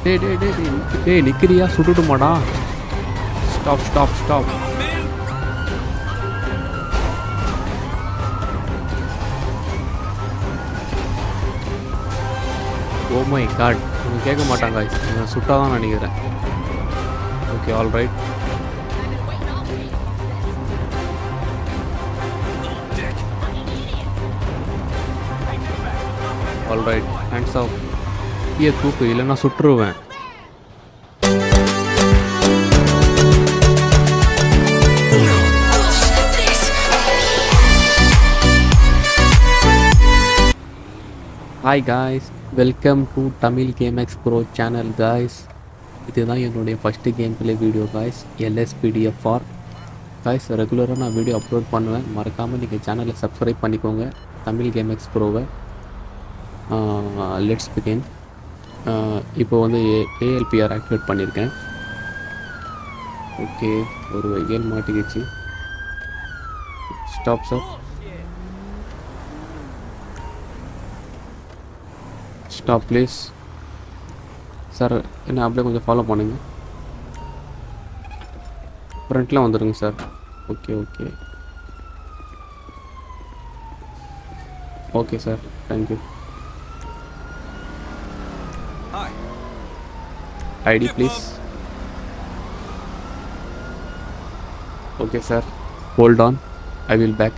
டேய் டேய் டேய் டேய் நிக்கு- டேய் நிக்கிறியா சுட்டுட்டுமாடா stop stop stop oh my god இவங்க கேட்க மாட்டாங்க நான் சுட்டாக தான் நினைக்கிறேன் okay all right all right hands off கீழே தூக்கு இல்லைன்னா சுட்டுருவேன் hi guys welcome to Tamil game X bro channel guys இதுதான் என்னுடைய first game play video guys LSPDFR guys ரெகுலராக நான் வீடியோ அப்லோட் பண்ணுவேன் மறக்காமல் நீங்கள் சேனலை சப்ஸ்கிரைப் பண்ணிக்கோங்க தமிழ் கேம் எக்ஸ் ப்ரோவை லெட்ஸ் பிகின் இப்போ வந்து ஏ ஏஎல்பிஆர் ஆக்டிவேட் பண்ணியிருக்கேன் ஓகே ஒரு வெயில் மாட்டிக்கிச்சு stop sir stop please sir என்ன அப்படியே கொஞ்சம் ஃபாலோ பண்ணுங்க ஃப்ரண்ட்டில் வந்துடுங்க sir okay okay okay sir thank you Hi. ID please okay sir hold on I will back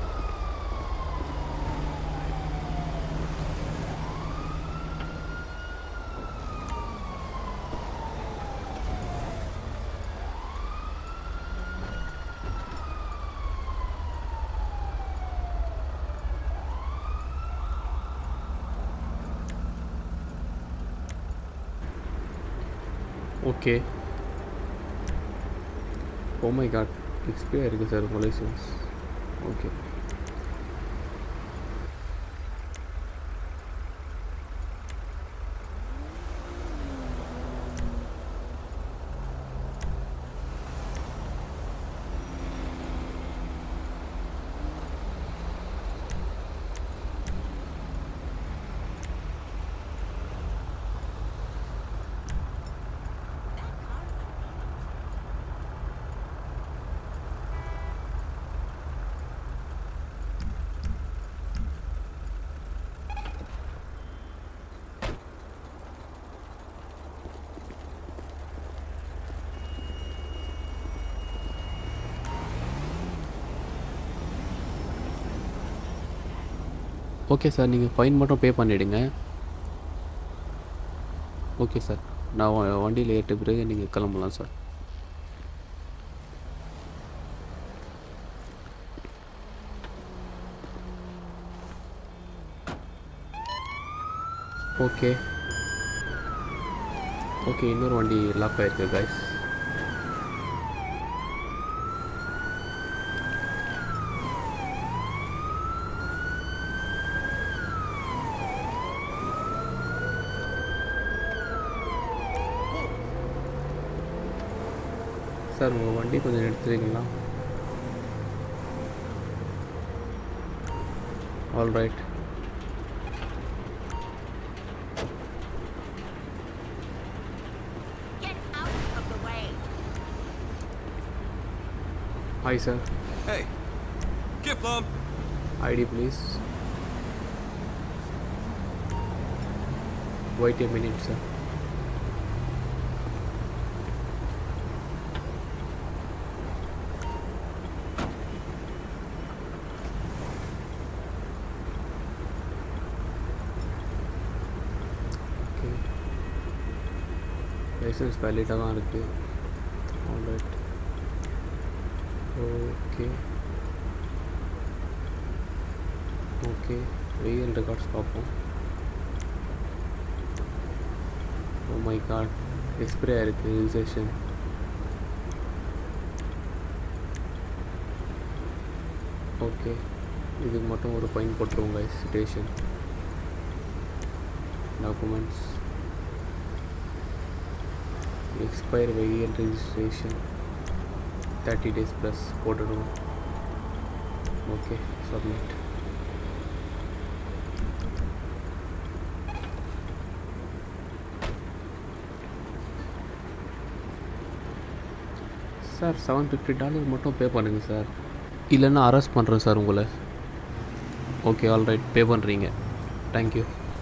okay oh my god expiry இருக்குது சார் உங்கள் லைசன்ஸ் ஓகே ஓகே சார் நீங்கள் fine மட்டும் பே பண்ணிவிடுங்க ஓகே சார் நான் வ- வண்டியில் ஏற்ற பிறகு நீங்கள் கிளம்பலாம் சார் ஓகே ஓகே இன்னொரு வண்டி லாக் ஆயிருக்கு கைஸ் சார் உங்கள் வண்டி கொஞ்சம் எடுத்துறீங்களா all right Get out of the way. Hi sir Hey. Get bump. ID please wait a minute sir okay licence வேலிடாக தான் இருக்குது ஆல்ரைட் ஓகே ஓகே வெயில் ரெக்கார்ட்ஸ் பார்ப்போம் ஓ மை காட் எக்ஸ்பிரே ஆயிருக்கு ரிஜிஸ்ட்ரேஷன் ஓகே இதுக்கு மட்டும் ஒரு ஃபைன் போட்டுருவோங்க station documents expire vehicle registration thirty days plus போட்டுடுவோம் okay submit sir seven fifty dollar மட்டும் பே பண்ணுங்கள் சார் இல்லைன்னா அரெஸ்ட் பண்ணுறேன் சார் உங்களை ஓகே ஆல் ரைட் பே பண்ணுறீங்க தேங்க்யூ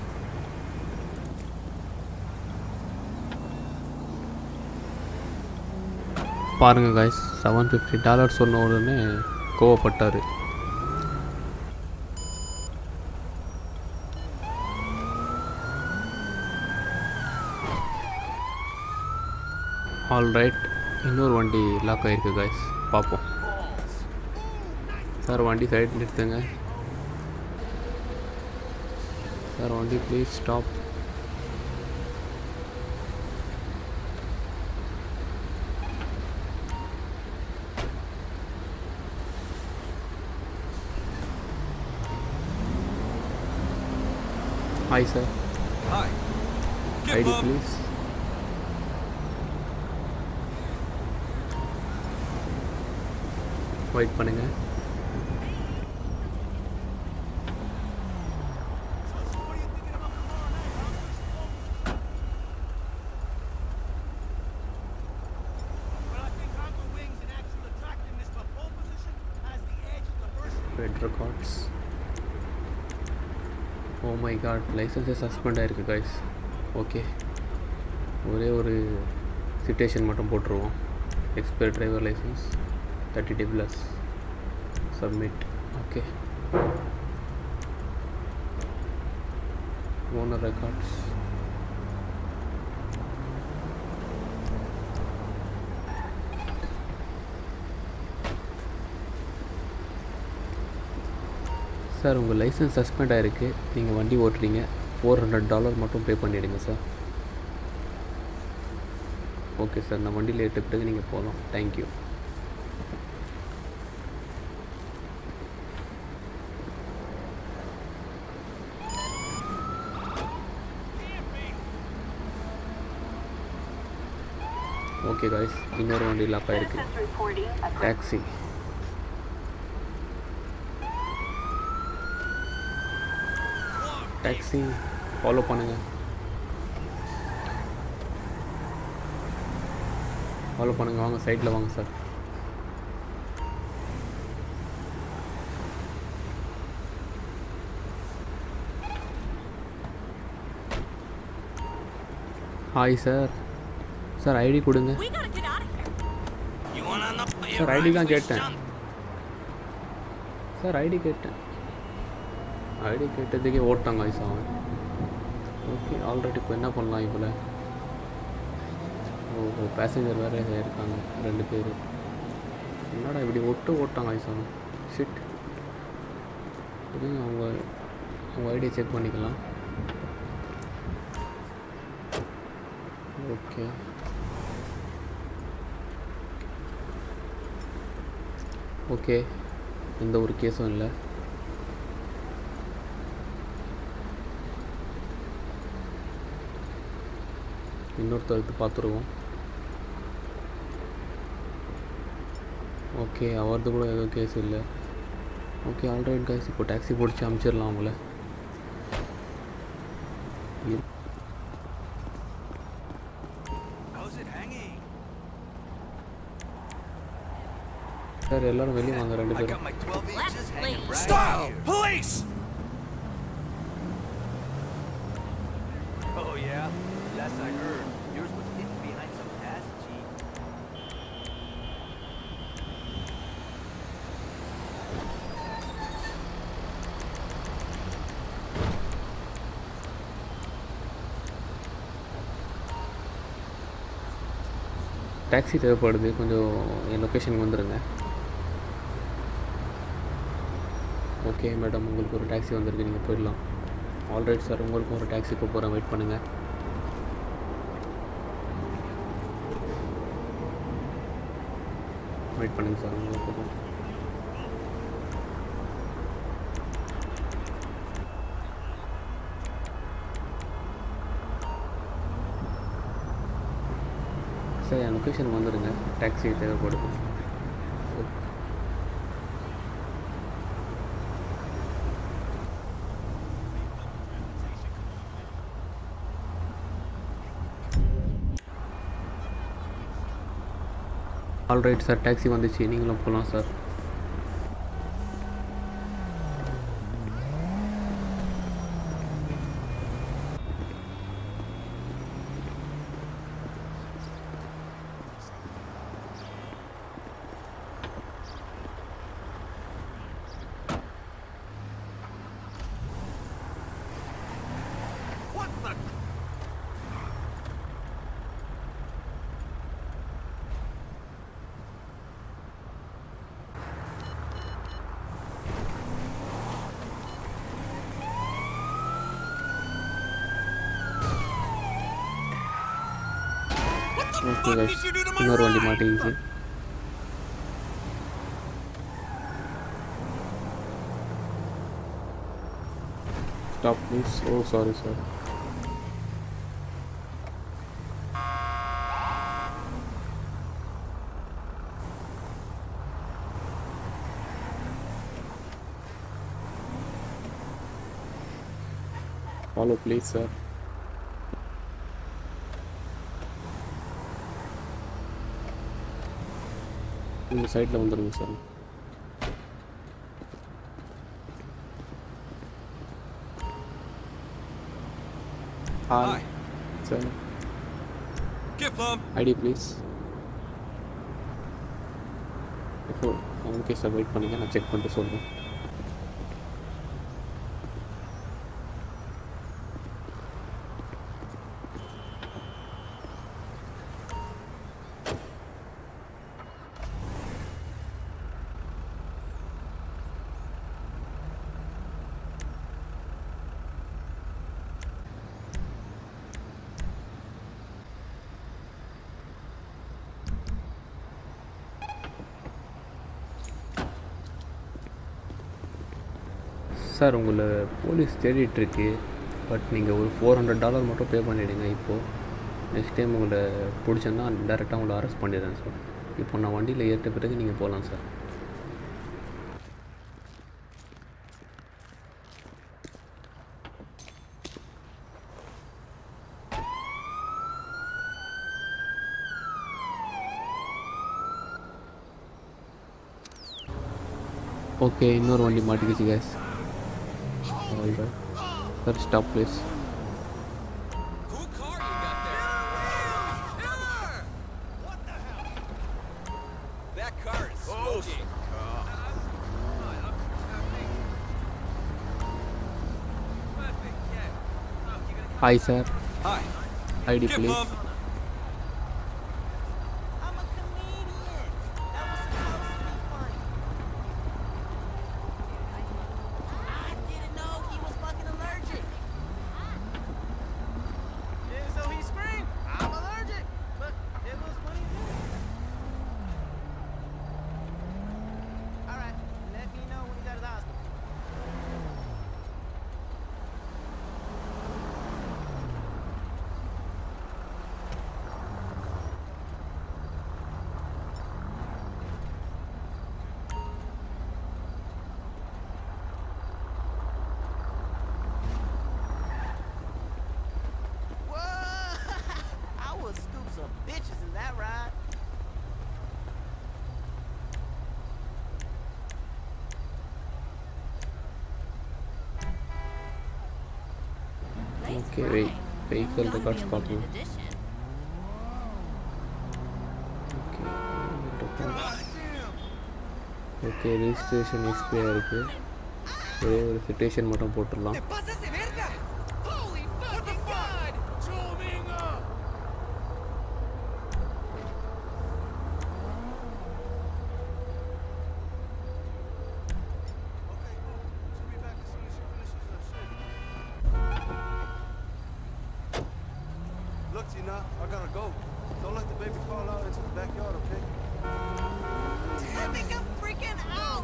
பாருங்கள் காய்ஸ் செவன் ஃபிஃப்டி டாலர் சொன்ன உடனே கோவப்பட்டார் ஆல் ரைட் இன்னொரு வண்டி லாக் ஆகிருக்கு காய்ஸ் பார்ப்போம் சார் வண்டி சைடு நிறுத்துங்க சார் வண்டி please stop hi sir Hi. Gift ID lump. Please wait பண்ணுங்கள் But I think Conquer Wings and actual attractiveness for pole position has the edge of the first red records oh my god லைசன்ஸே suspend ஆயிருக்கு guys okay ஒரே ஒரு citation மட்டும் போட்டுருவோம் expire driver licence thirty D plus submit okay owner records sir உங்கள் licence suspend ஆகிருக்கு நீங்கள் வண்டி ஓட்டுறீங்க ஃபோர் ஹண்ட்ரட் டாலர் மட்டும் பே பண்ணிவிடுங்க சார் ஓகே சார் நான் வண்டியில் ஏற்ற பிறகு நீங்கள் போகலாம் தேங்க்யூ ஓகே காய்ஸ் இன்னொரு வண்டி லாக் ஆகிருக்கு Citizens reporting a taxi taxi follow பண்ணுங்கள் ஃபாலோ பண்ணுங்கள் வாங்க சைடில் வாங்க sir hi sir sir ID கொடுங்க We gotta get out of here. You wanna know? Sir ID தான் கேட்டேன் சார் ஐடி கேட்டேன் ஐடி கேட்டதுக்கே ஓட்டாங்க ஐஸ் அவன் ஓகே ஆல்ரெடி இப்போ என்ன பண்ணலாம் இவ்வளோ ஓ பேசஞ்சர் வேறு இருக்காங்க ரெண்டு பேர் என்னடா இப்படி ஒட்டு ஓட்டாங்க ஐஸ் அவன் ஷிட் இருங்க அவங்க அவங்க ஐடியை செக் பண்ணிக்கலாம் ஓகே ஓகே எந்த ஒரு கேஸும் இல்லை இன்னொருத்தருக்கு பார்த்துருவோம் ஓகே அவரது கூட எதுவும் கேஸ் இல்லை ஓகே ஆல்ரைட் கைஸ் இப்போ டாக்ஸி பிடிச்சி அமுச்சிடலாம் அவங்கள இரு- How's it hanging? சார் எல்லாரும் வெளியே வாங்க ரெண்டு I got பேரும் my 12 Left inches hanging lane. right Stop! here. Police! Oh yeah? Last I heard, yours was hidden behind some ass jeep. Taxi தேவைப்படுது கொஞ்சம் என் லொக்கேஷனுக்கு வந்துடுங்க ஓகே மேடம் உங்களுக்கு ஒரு டாக்ஸி வந்திருக்கு நீங்கள் போயிடலாம் ஆல்ரைட் சார் உங்களுக்கும் ஒரு டாக்ஸி போகிறேன் வெயிட் பண்ணுங்கள் வெயிட் பண்ணுங்கள் சார் உங்களுக்கு போகிறோம் சார் என் லொக்கேஷனுக்கு வந்துடுங்க டாக்ஸி தேவைப்படுது ஆல்ரைட் சார் டாக்ஸி வந்துச்சு நீங்களும் போகலாம் sir What the? What the okay fuck guys did you do to my இன்னொரு வண்டி ride? மாட்டிக்கிச்சு stop please oh sorry sir follow please sir இந்த சைடில் வந்துடுங்க sir Hi. Sir Get plumb. ID please இப்போ ஓகே சார் வெயிட் பண்ணுங்க நான் check பண்ணிட்டு சொல்கிறேன் சார் உங்களை போலீஸ் தேடிட்டுருக்கு பட் நீங்கள் ஒரு ஃபோர் ஹண்ட்ரட் டாலர் மட்டும் பே பண்ணிவிடுங்க இப்போது நெக்ஸ்ட் டைம் உங்களை பிடிச்சேன்னா டேரெக்டாக உங்களை அரெஸ்ட் பண்ணிடுறேன் சார் இப்போ நான் வண்டியில் ஏற்ற பிறகு நீங்கள் போகலாம் சார் ஓகே இன்னொரு வண்டி மாட்டிக்கிச்சு case sir stop please Cool car you got there. Miller! What the hell? That car is smoking. Hi sir Hi. ID Get please plumb. I'm a comedian. That was supposed to be funny. I didn't know he was fucking allergic. Yeah, so he screamed, I'm allergic. But it was funny too. All right, let me know when he's at the hospital. Whoa! I would scoop some bitches in that ride. Okay வெய் vehicle records பார்க்கணும் okay okay registration expire இருக்குது ஒரே ஒரு citation மட்டும் போட்டுடலாம் pasas de verga! Holy fucking god! Okay, cool. She'll be back as soon as she finishes her shift. Look, Tina, I gotta go. Don't let the baby fall out into the backyard, okay? Damn it, I'm freaking out.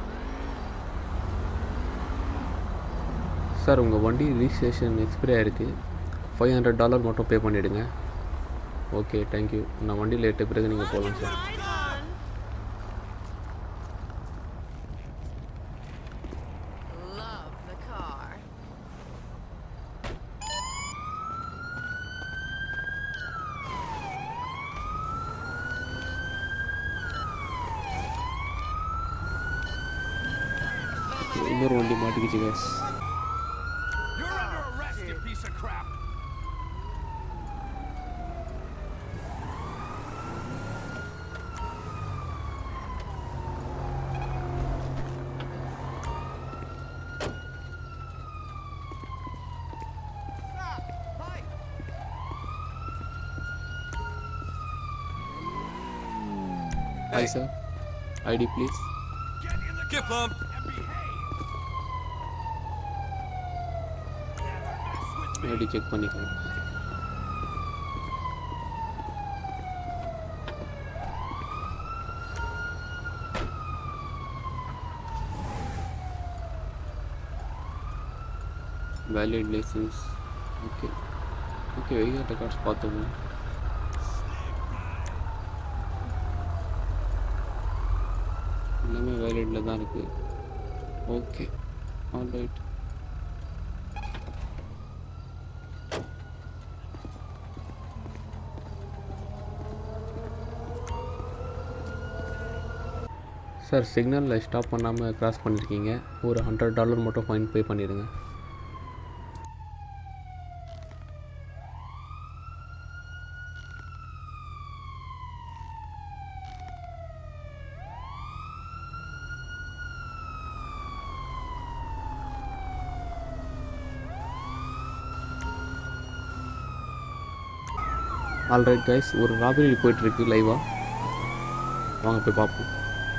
Sir உங்கள் வண்டி registration expiry ஆயிருக்கு five hundred dollar மட்டும் pay பண்ணிவிடுங்க okay thank you நான் வண்டியில் ஏற்ற பிறகு நீங்கள் போகலாம் sir Right on. Love the car. இன்னொரு வண்டி மாட்டிக்கிச்சு guys You're under arrest, you piece of crap. Hi sir ID please Get in the Get car bumped. and behave. Never mess with me. ID check பண்ணிக்கலாம் valid license okay okay vehicle records பார்த்துங்க எல்லாமே வேலிடில் தான் இருக்குது okay all right sir சிக்னலில் stop பண்ணாமல் cross பண்ணியிருக்கீங்க ஒரு ஹண்ட்ரட் டாலர் மட்டும் ஃபைன் பே பண்ணிடுங்க ஆல்ரைட் கைஸ் ஒரு ராபரி போயிட்டுருக்கு லைவாக வாங்க போய் பார்ப்போம்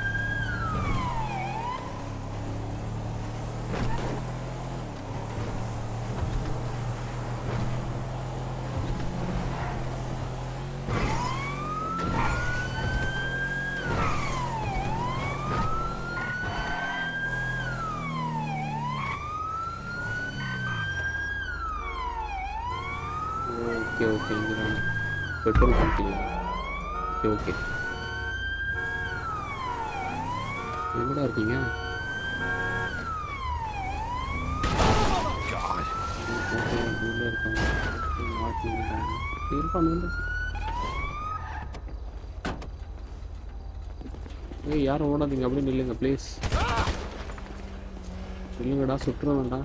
ஓகே ஓகே இங்கே தான் பெட்ரோல் பங்க்லையா ஓகே ஓகே எங்கடா இருக்கீங்க ஓகே, உள்ள இருக்காங்க மாட்டிக்கிட்டாங்க இருப்பான் உள்ள ஏய் யாரும் ஓடாதீங்க அப்படியே நில்லுங்க ப்ளீஸ் நில்லுங்கடா சுற்றுற வேண்டாம்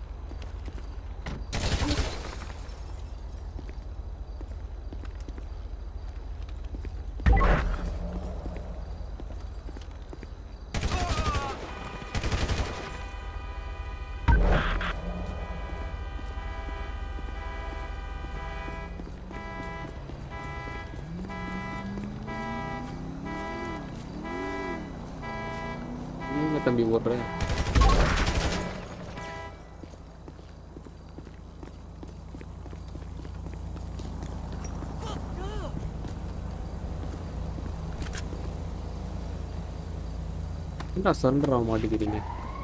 நீங்க தம்பி ஓடுற என்ன சரண்டர் ஆக மாட்டேங்கிறீங்க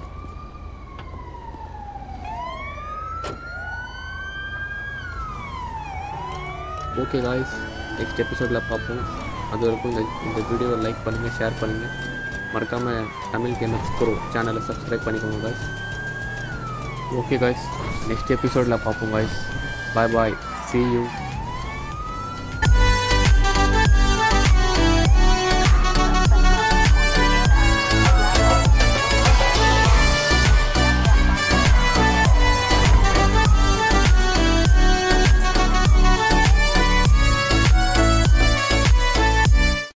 ஓகே காய்ஸ் நெக்ஸ்ட் எபிசோடில் பார்ப்போம் அது வரைக்கும் இந்த இந்த வீடியோவை லைக் பண்ணுங்கள் ஷேர் பண்ணுங்கள் மறக்காமல் தமிழ் கேமக்ஸ் ப்ரோ சேனலை சப்ஸ்கிரைப் பண்ணிக்கோங்க காய்ஸ் ஓகே காய்ஸ் நெக்ஸ்ட் எபிசோடில் பார்ப்போம் guys bye bye see you